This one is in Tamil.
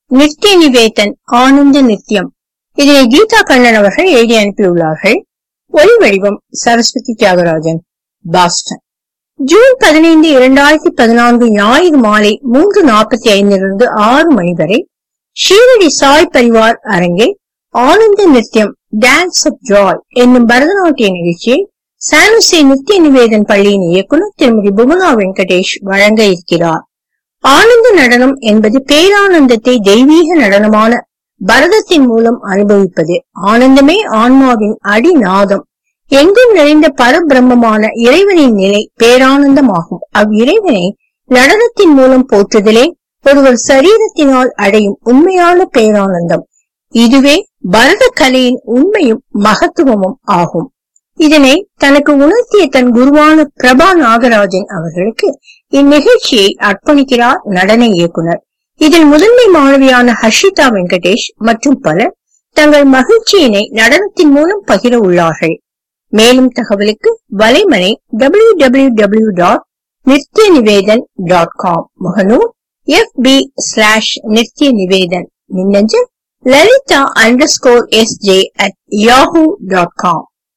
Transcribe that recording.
நித்ய நிவேதன் ஆனந்த நித்யம் இதனை கீதா கண்ணன் அவர்கள் எழுதி அனுப்பியுள்ளார்கள் ஒலி வடிவம் சரஸ்வதி தியாகராஜன் பாஸ்டன் ஜூன் பதினைந்து இரண்டாயிரத்தி பதினான்கு ஞாயிறு மாலை மூன்று நாற்பத்தி ஐந்திலிருந்து ஆறு மணி வரை ஷீரடி சாய் பரிவார் அரங்கில் ஆனந்த நித்யம் டான்ஸ் ஆஃப் ஜாய் என்னும் பரதநாட்டிய நிகழ்ச்சியை சானுசே நித்ய நிவேதன் பள்ளியின் இயக்குநர் திருமதி புவனா வெங்கடேஷ் வழங்க இருக்கிறார் ஆனந்த நடனம் என்பது பேரானந்தத்தை தெய்வீக நடனமான பரதத்தின் மூலம் அனுபவிப்பது ஆனந்தமே ஆன்மாவின் அடிநாதம் எங்கும் நிறைந்த பரபிரம்மமான இறைவனின் நிலை பேரானந்தமாகும் அவ் இறைவனை நடனத்தின் மூலம் போற்றுதலே ஒருவர் சரீரத்தினால் அடையும் உண்மையான பேரானந்தம் இதுவே பரத கலையின் உண்மையும் மகத்துவமும் ஆகும் இதனை தனக்கு உணர்த்திய தன் குருவான பிரபா நாகராஜன் அவர்களுக்கு இந்நிகழ்ச்சியை அர்ப்பணிக்கிறார் நடன இயக்குனர் இதில் முதன்மை மாணவியான ஹர்ஷிதா வெங்கடேஷ் மற்றும் பலர் தங்கள் மகிழ்ச்சியினை நடனத்தின் மூலம் பகிர உள்ளார்கள் மேலும் தகவலுக்கு வலைமனை W W W dot Nithya Nivedhan dot com முகநூல் F B slash Nithya Nivedhan மின்னஞ்சல் Lalitha underscore S J at Yahoo dot com